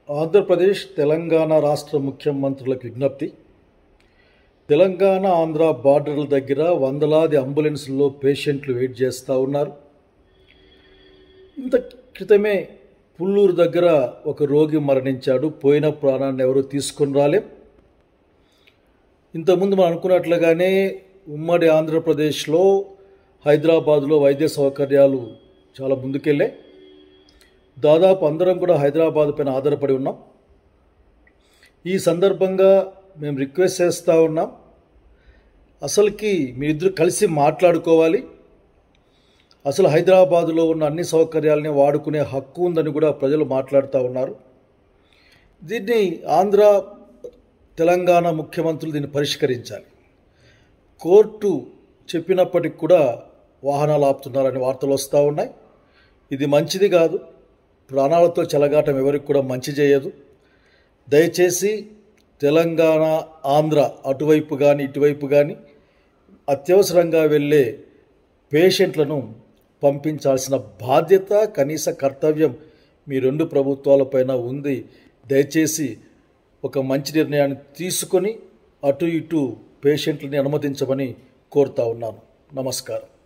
ఆంధ్రప్రదేశ్ తెలంగాణ రాష్ట్ర ముఖ్యమంత్రులకు విజ్ఞప్తి తెలంగాణ ఆంధ్ర బార్డర్ల దగ్గర వందలాది అంబులెన్స్లో పేషెంట్లు వెయిట్ చేస్తూ ఉన్నారు ఇంత క్రితమే పుల్లూరు దగ్గర ఒక రోగి మరణించాడు పోయిన ప్రాణాన్ని ఎవరు తీసుకొని రాలేం ఇంతకుముందు మనం అనుకున్నట్లుగానే ఉమ్మడి ఆంధ్రప్రదేశ్లో హైదరాబాదులో వైద్య సౌకర్యాలు చాలా ముందుకెళ్ళాయి దాదాపు అందరం కూడా హైదరాబాద్ పైన ఆధారపడి ఉన్నాం ఈ సందర్భంగా మేము రిక్వెస్ట్ చేస్తూ ఉన్నాం అసలుకి మీరిద్దరు కలిసి మాట్లాడుకోవాలి అసలు హైదరాబాదులో ఉన్న అన్ని సౌకర్యాలని వాడుకునే హక్కు ఉందని కూడా ప్రజలు మాట్లాడుతూ ఉన్నారు దీన్ని ఆంధ్ర తెలంగాణ ముఖ్యమంత్రులు దీన్ని పరిష్కరించాలి కోర్టు చెప్పినప్పటికి కూడా వాహనాలు ఆపుతున్నారని వార్తలు వస్తూ ఉన్నాయి ఇది మంచిది కాదు ప్రాణాలతో చెలగాటం ఎవరికి కూడా మంచి చేయదు దయచేసి తెలంగాణ ఆంధ్ర అటువైపు కానీ ఇటువైపు కానీ అత్యవసరంగా వెళ్ళే పేషెంట్లను పంపించాల్సిన బాధ్యత కనీస కర్తవ్యం మీ రెండు ప్రభుత్వాలపైన ఉంది దయచేసి ఒక మంచి నిర్ణయాన్ని తీసుకొని అటు ఇటు పేషెంట్లని అనుమతించమని కోరుతా ఉన్నాను నమస్కారం